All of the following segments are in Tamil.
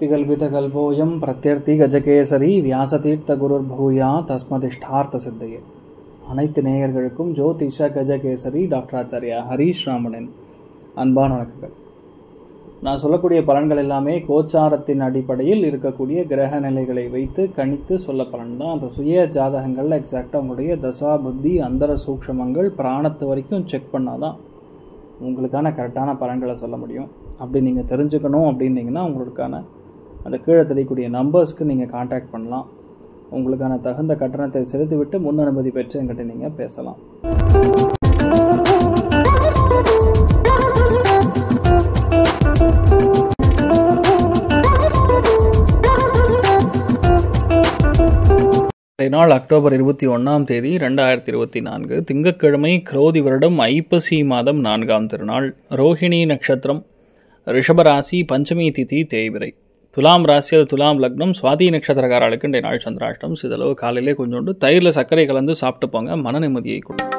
कल्पितकल्पोऽयं प्रत्यर्थी கஜகேசரி வியாசதீர்த்த குருர் பூயா தஸ்மதிஷ்டார்த்த சித்தையே அனைத்து நேயர்களுக்கும் ஜோதிஷ கஜகேசரி டாக்டர் ஆச்சாரியா ஹரீஷ் ராமனின் அன்பான வணக்கங்கள் நான் சொல்லக்கூடிய பலன்கள் எல்லாமே கோச்சாரத்தின் அடிப்படையில் இருக்கக்கூடிய கிரக நிலைகளை வைத்து கணித்து சொல்ல பலன் தான் அந்த சுய ஜாதகங்களில் எக்ஸாக்டாக உங்களுடைய தசா புத்தி அந்தர சூக்ஷமங்கள் பிராணத்து வரைக்கும் செக் பண்ணாதான் உங்களுக்கான கரெக்டான பலன்களை சொல்ல முடியும் அப்படி நீங்கள் தெரிஞ்சுக்கணும் அப்படின்னீங்கன்னா உங்களுக்கான அந்த கீழே தெரியக்கூடிய நம்பர்ஸ்க்கு நீங்கள் காண்டாக்ட் பண்ணலாம் உங்களுக்கான தகுந்த கட்டணத்தை செலுத்திவிட்டு முன் அனுமதி பெற்று என்கிட்ட நீங்கள் பேசலாம் இன்றைய நாள் அக்டோபர் இருபத்தி ஒன்றாம் தேதி ரெண்டாயிரத்தி இருபத்தி நான்கு திங்கட்கிழமை குரோதி வருடம் ஐப்பசி மாதம் நான்காம் திருநாள் ரோஹிணி நட்சத்திரம் ரிஷபராசி பஞ்சமி திதி தேய்விரை துலாம் ராசி அது துலாம் லக்னம் சுவாதி நட்சத்திரக்காரர்களுக்கு இன்றைய நாள் சந்திராஷ்டம் சிதளவு காலையிலே கொஞ்சோண்டு தயிரில் சர்க்கரை கலந்து சாப்பிட்டு போங்க மன நிம்மதியை கொடுக்கும்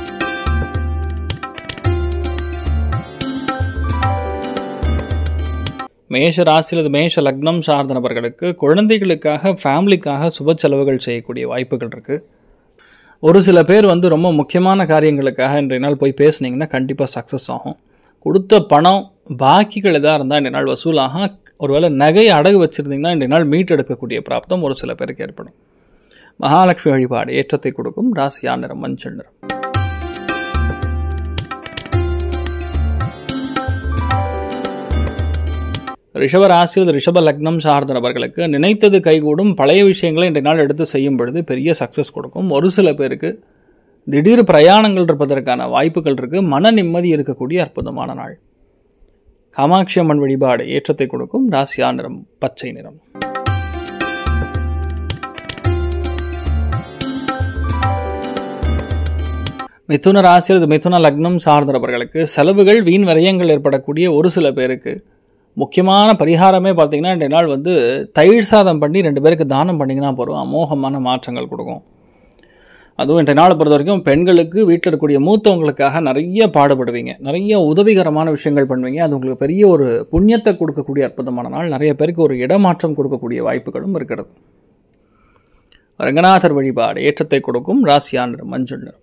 மேஷ ராசி அல்லது மேஷ லக்னம் சார்ந்த நபர்களுக்கு குழந்தைகளுக்காக ஃபேமிலிக்காக சுப செலவுகள் செய்யக்கூடிய வாய்ப்புகள் இருக்குது ஒரு சில பேர் வந்து ரொம்ப முக்கியமான காரியங்களுக்காக இன்றைய நாள் போய் பேசுனீங்கன்னா கண்டிப்பாக சக்ஸஸ் ஆகும் கொடுத்த பணம் பாக்கிகள் எதாக இருந்தால் இன்றைய நாள் வசூலாக ஒருவேளை நகை அடகு வச்சுருந்தீங்கன்னா இன்றைய நாள் மீட்டெடுக்கக்கூடிய பிராப்தம் ஒரு சில பேருக்கு ஏற்படும் மகாலட்சுமி வழிபாடு ஏற்றத்தை கொடுக்கும் ராசியா நிறம் மஞ்சள் நிறம் ரிஷப ராசியில் ரிஷப லக்னம் சார்ந்த நபர்களுக்கு நினைத்தது கைகூடும் பழைய விஷயங்களை இன்றைய நாள் எடுத்து செய்யும் பொழுது பெரிய சக்ஸஸ் கொடுக்கும் ஒரு சில பேருக்கு திடீர் பிரயாணங்கள் இருப்பதற்கான வாய்ப்புகள் இருக்குது மன நிம்மதி இருக்கக்கூடிய அற்புதமான நாள் காமாட்சி அம்மன் வழிபாடு ஏற்றத்தை கொடுக்கும் ராசியா நிறம் பச்சை நிறம் மிதுன ராசி அல்லது மிதுன லக்னம் சார்ந்த நபர்களுக்கு செலவுகள் வீண் விரயங்கள் ஏற்படக்கூடிய ஒரு சில பேருக்கு முக்கியமான பரிகாரமே பார்த்தீங்கன்னா இன்றைய நாள் வந்து தயிர் சாதம் பண்ணி ரெண்டு பேருக்கு தானம் பண்ணிங்கன்னா போகிறோம் அமோகமான மாற்றங்கள் கொடுக்கும் அதுவும் இன்றைய நாளை பொறுத்த வரைக்கும் பெண்களுக்கு வீட்டில் இருக்கக்கூடிய மூத்தவங்களுக்காக நிறைய பாடுபடுவீங்க நிறைய உதவிகரமான விஷயங்கள் பண்ணுவீங்க அது உங்களுக்கு பெரிய ஒரு புண்ணியத்தை கொடுக்கக்கூடிய அற்புதமான நாள் நிறைய பேருக்கு ஒரு இடமாற்றம் கொடுக்கக்கூடிய வாய்ப்புகளும் இருக்கிறது ரங்கநாதர் வழிபாடு ஏற்றத்தை கொடுக்கும் ராசியான் மஞ்சள் நிறம்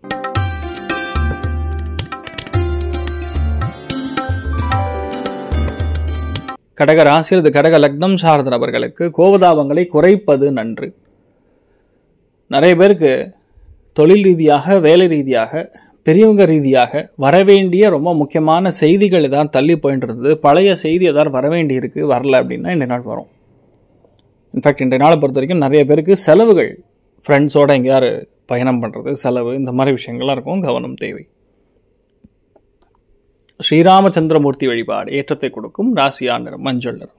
கடக ராசி அல்லது கடக லக்னம் சார்ந்த நபர்களுக்கு கோபதாபங்களை குறைப்பது நன்று நிறைய பேருக்கு தொழில் ரீதியாக வேலை ரீதியாக பெரியவங்க ரீதியாக வரவேண்டிய ரொம்ப முக்கியமான செய்திகள் ஏதாவது தள்ளி போயிட்டு இருந்தது பழைய செய்தி ஏதாவது வரவேண்டி இருக்குது வரல அப்படின்னா இந்த நாள் வரும் இன்ஃபேக்ட் இன்றைய நாளை பொறுத்த வரைக்கும் நிறைய பேருக்கு செலவுகள் ஃப்ரெண்ட்ஸோட எங்கேயாரு பயணம் பண்ணுறது செலவு இந்த மாதிரி விஷயங்கள்லாம் இருக்கும் கவனம் தேவை ஸ்ரீராமச்சந்திரமூர்த்தி வழிபாடு ஏற்றத்தை கொடுக்கும் ராசியா நிறம் மஞ்சள் நிறம்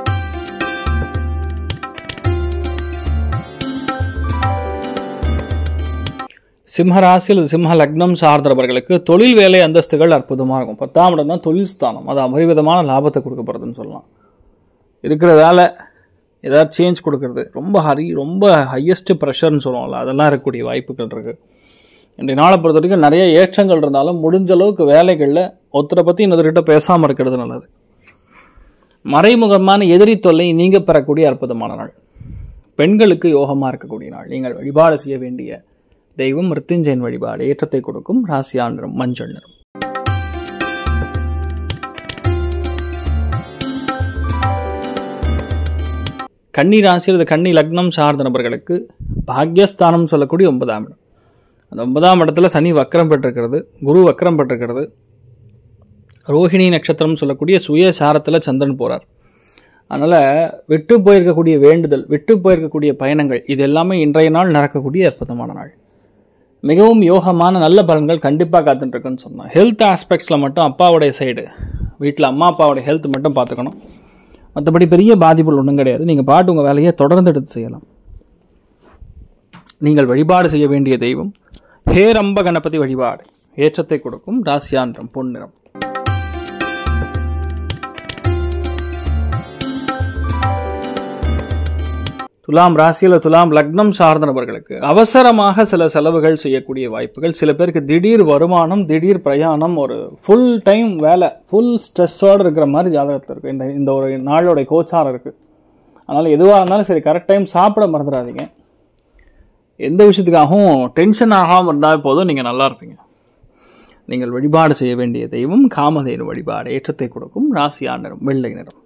சிம்ம ராசி அல்லது சிம்ம லக்னம் சார்ந்தவர்களுக்கு தொழில் வேலை அந்தஸ்துகள் அற்புதமாக இருக்கும் பத்தாம் இடம்னா தொழில் ஸ்தானம் அது அபரிவிதமான லாபத்தை கொடுக்க போகிறதுன்னு சொல்லலாம் இருக்கிற வேலை ஏதாவது சேஞ்ச் கொடுக்கறது ரொம்ப ஹரி ரொம்ப ஹையஸ்ட் ப்ரெஷர்னு சொல்லுவோம்ல அதெல்லாம் இருக்கக்கூடிய வாய்ப்புகள் இருக்குது இன்றைய நாளை பொறுத்த வரைக்கும் நிறைய ஏற்றங்கள் இருந்தாலும் முடிஞ்ச அளவுக்கு வேலைகளில் ஒருத்தரை பற்றி இன்னொருக்கிட்ட பேசாமல் இருக்கிறது நல்லது மறைமுகமான எதிரி தொல்லை நீங்க பெறக்கூடிய அற்புதமான நாள் பெண்களுக்கு யோகமாக இருக்கக்கூடிய நாள் நீங்கள் வழிபாடு செய்ய வேண்டிய தெய்வம் மிருத்யுஞ்சயன் வழிபாடு ஏற்றத்தை கொடுக்கும் ராசியா நிறம் மஞ்சள் நிறம் கன்னி ராசி அல்லது கன்னி லக்னம் சார்ந்த நபர்களுக்கு பாக்யஸ்தானம் சொல்லக்கூடிய ஒன்பதாம் இடம் அந்த ஒன்பதாம் இடத்துல சனி வக்கரம் பெற்றிருக்கிறது குரு வக்கரம் பெற்றிருக்கிறது ரோஹிணி நட்சத்திரம் சொல்லக்கூடிய சுயசாரத்தில் சந்திரன் போகிறார் அதனால் விட்டு போயிருக்கக்கூடிய வேண்டுதல் விட்டு போயிருக்கக்கூடிய பயணங்கள் இது எல்லாமே இன்றைய நாள் நடக்கக்கூடிய அற்புதமான நாள் மிகவும் யோகமான நல்ல பலன்கள் கண்டிப்பாக காத்துட்டுருக்குன்னு சொன்னேன் ஹெல்த் ஆஸ்பெக்ட்ஸில் மட்டும் அப்பாவுடைய சைடு வீட்டில் அம்மா அப்பாவுடைய ஹெல்த் மட்டும் பார்த்துக்கணும் மற்றபடி பெரிய பாதிப்புகள் ஒன்றும் கிடையாது நீங்கள் பாட்டு உங்கள் வேலையை தொடர்ந்து எடுத்து செய்யலாம் நீங்கள் வழிபாடு செய்ய வேண்டிய தெய்வம் ஹேரம்ப கணபதி வழிபாடு ஏற்றத்தை கொடுக்கும் ராசியான்றம் பொன்னிறம் துலாம் ராசியில் துலாம் லக்னம் சார்ந்த நபர்களுக்கு அவசரமாக சில செலவுகள் செய்யக்கூடிய வாய்ப்புகள் சில பேருக்கு திடீர் வருமானம் திடீர் பிரயாணம் ஒரு ஃபுல் டைம் வேலை ஃபுல் ஸ்ட்ரெஸ்ஸோடு இருக்கிற மாதிரி ஜாதகத்தில் இருக்குது இந்த இந்த ஒரு நாளோட கோச்சாரம் இருக்குது அதனால் எதுவாக இருந்தாலும் சரி கரெக்ட் டைம் சாப்பிட மறந்துடாதீங்க எந்த விஷயத்துக்காகவும் டென்ஷன் ஆகாமல் இருந்தால் போதும் நீங்கள் நல்லா இருப்பீங்க நீங்கள் வழிபாடு செய்ய வேண்டிய தெய்வம் காமதேனு வழிபாடு ஏற்றத்தை கொடுக்கும் ராசியா நிறம் வெள்ளை நிறம்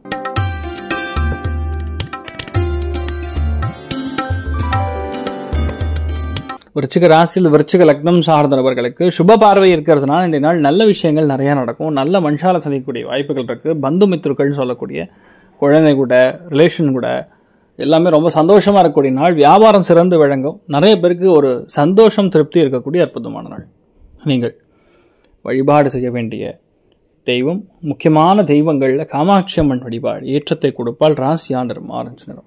விருச்சிக ராசியில் விருச்சிக லக்னம் சார்ந்த நபர்களுக்கு சுப பார்வை இருக்கிறதுனால இன்றைய நாள் நல்ல விஷயங்கள் நிறையா நடக்கும் நல்ல மனுஷால சந்திக்கக்கூடிய வாய்ப்புகள் இருக்குது பந்து மித்திருக்கள்னு சொல்லக்கூடிய குழந்தை கூட ரிலேஷன் கூட எல்லாமே ரொம்ப சந்தோஷமாக இருக்கக்கூடிய நாள் வியாபாரம் சிறந்து விளங்கும் நிறைய பேருக்கு ஒரு சந்தோஷம் திருப்தி இருக்கக்கூடிய அற்புதமான நாள் நீங்கள் வழிபாடு செய்ய வேண்டிய தெய்வம் முக்கியமான தெய்வங்களில் காமாட்சி அம்மன் வழிபாடு ஏற்றத்தை கொடுப்பால் ராசியா நிறம் ஆரஞ்சு நிறம்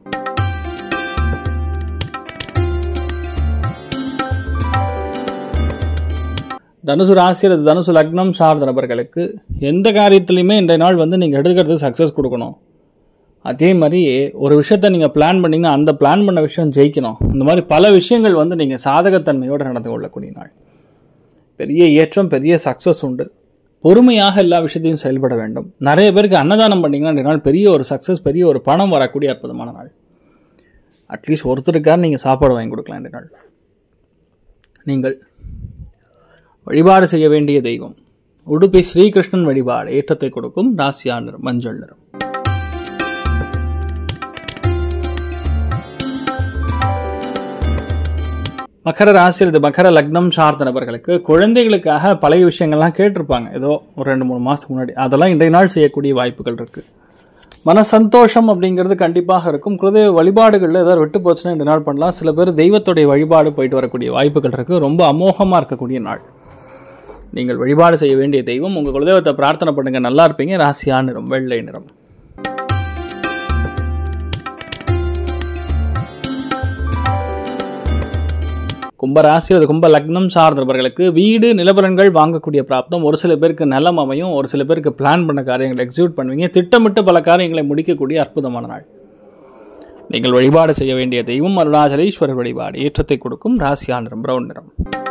தனுசு ராசி அல்லது தனுசு லக்னம் சார்ந்த நபர்களுக்கு எந்த காரியத்திலையுமே இன்றைய நாள் வந்து நீங்கள் எடுக்கிறது சக்ஸஸ் கொடுக்கணும் அதே மாதிரி ஒரு விஷயத்த நீங்கள் பிளான் பண்ணீங்கன்னா அந்த பிளான் பண்ண விஷயம் ஜெயிக்கணும் இந்த மாதிரி பல விஷயங்கள் வந்து நீங்கள் சாதகத்தன்மையோடு நடந்து கொள்ளக்கூடிய நாள் பெரிய ஏற்றம் பெரிய சக்ஸஸ் உண்டு பொறுமையாக எல்லா விஷயத்தையும் செயல்பட வேண்டும் நிறைய பேருக்கு அன்னதானம் பண்ணிங்கன்னா இந்த நாள் பெரிய ஒரு சக்ஸஸ் பெரிய ஒரு பணம் வரக்கூடிய அற்புதமான நாள் அட்லீஸ்ட் ஒருத்தருக்காக நீங்கள் சாப்பாடு வாங்கி கொடுக்கலாம் இந்த நாள் நீங்கள் வழிபாடு செய்ய வேண்டிய தெய்வம் உடுப்பி ஸ்ரீகிருஷ்ணன் வழிபாடு ஏற்றத்தை கொடுக்கும் ராசியா நிறம் மஞ்சள் நிறம் மகர ராசி அல்லது மகர லக்னம் சார்ந்த நபர்களுக்கு குழந்தைகளுக்காக பழைய விஷயங்கள்லாம் கேட்டிருப்பாங்க ஏதோ ஒரு ரெண்டு மூணு மாதத்துக்கு முன்னாடி அதெல்லாம் இன்றைய நாள் செய்யக்கூடிய வாய்ப்புகள் இருக்குது மன சந்தோஷம் அப்படிங்கிறது கண்டிப்பாக இருக்கும் குலதெய்வ வழிபாடுகளில் ஏதாவது விட்டு போச்சுன்னா இந்த நாள் பண்ணலாம் சில பேர் தெய்வத்துடைய வழிபாடு போயிட்டு வரக்கூடிய வாய்ப்புகள் இருக்குது ரொம்ப அமோகமாக இருக்கக்கூடிய நாள் நீங்கள் வழிபாடு செய்ய வேண்டிய தெய்வம் உங்கள் குலதெய்வத்தை பிரார்த்தனை பண்ணுங்க நல்லா இருப்பீங்க ராசியா நிறம் வெள்ளை நிறம் கும்ப ராசி அது கும்ப லக்னம் சார்ந்தவர்களுக்கு வீடு நிலபலன்கள் வாங்கக்கூடிய பிராப்தம் ஒரு சில பேருக்கு நிலம் அமையும் ஒரு சில பேருக்கு பிளான் பண்ண காரியங்களை எக்ஸிக்யூட் பண்ணுவீங்க திட்டமிட்டு பல காரியங்களை முடிக்கக்கூடிய அற்புதமான நாள் நீங்கள் வழிபாடு செய்ய வேண்டிய தெய்வம் அருணாச்சலேஸ்வரர் வழிபாடு ஏற்றத்தை கொடுக்கும் ராசியா நிறம் பிரவுன் நிறம்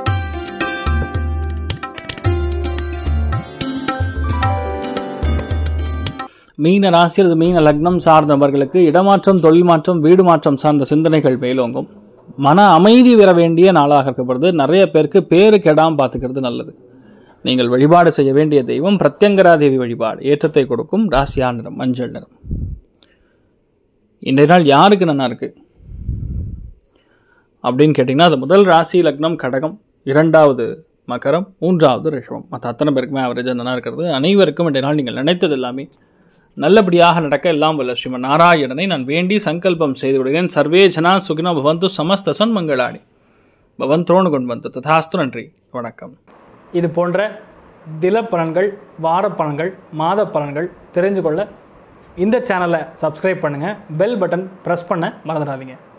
மீன ராசி அல்லது மீன லக்னம் சார்ந்த நபர்களுக்கு இடமாற்றம் தொழில் மாற்றம் வீடு மாற்றம் சார்ந்த சிந்தனைகள் மேலோங்கும் மன அமைதி பெற வேண்டிய நாளாக இருக்கப்படுது நிறைய பேருக்கு பேரு கெடாமல் பார்த்துக்கிறது நல்லது நீங்கள் வழிபாடு செய்ய வேண்டிய தெய்வம் பிரத்யங்கரா தேவி வழிபாடு ஏற்றத்தை கொடுக்கும் ராசியா நிறம் மஞ்சள் நிறம் இன்றைய நாள் யாருக்கு நல்லா இருக்கு அப்படின்னு கேட்டிங்கன்னா அது முதல் ராசி லக்னம் கடகம் இரண்டாவது மகரம் மூன்றாவது ரிஷபம் மற்ற அத்தனை பேருக்குமே அவரேஜ் நல்லா இருக்கிறது அனைவருக்கும் இன்றைய நாள் நீங்கள் நினைத்தது எல்லாமே நல்லபடியாக நடக்க எல்லாம் வல்ல ஸ்ரீமன் நாராயணனை நான் வேண்டி சங்கல்பம் செய்து விடுகிறேன் சர்வே ஜனா சுகினோ பவந்து சமஸ்த சன்மங்களாணி பவன் துரோணு கொண்டு வந்து ததாஸ்து நன்றி வணக்கம் இது போன்ற தில பலன்கள் வார பலன்கள் மாத பலன்கள் தெரிஞ்சு கொள்ள இந்த சேனலை சப்ஸ்கிரைப் பண்ணுங்கள் பெல் பட்டன் ப்ரெஸ் பண்ண மறந்துடாதீங்க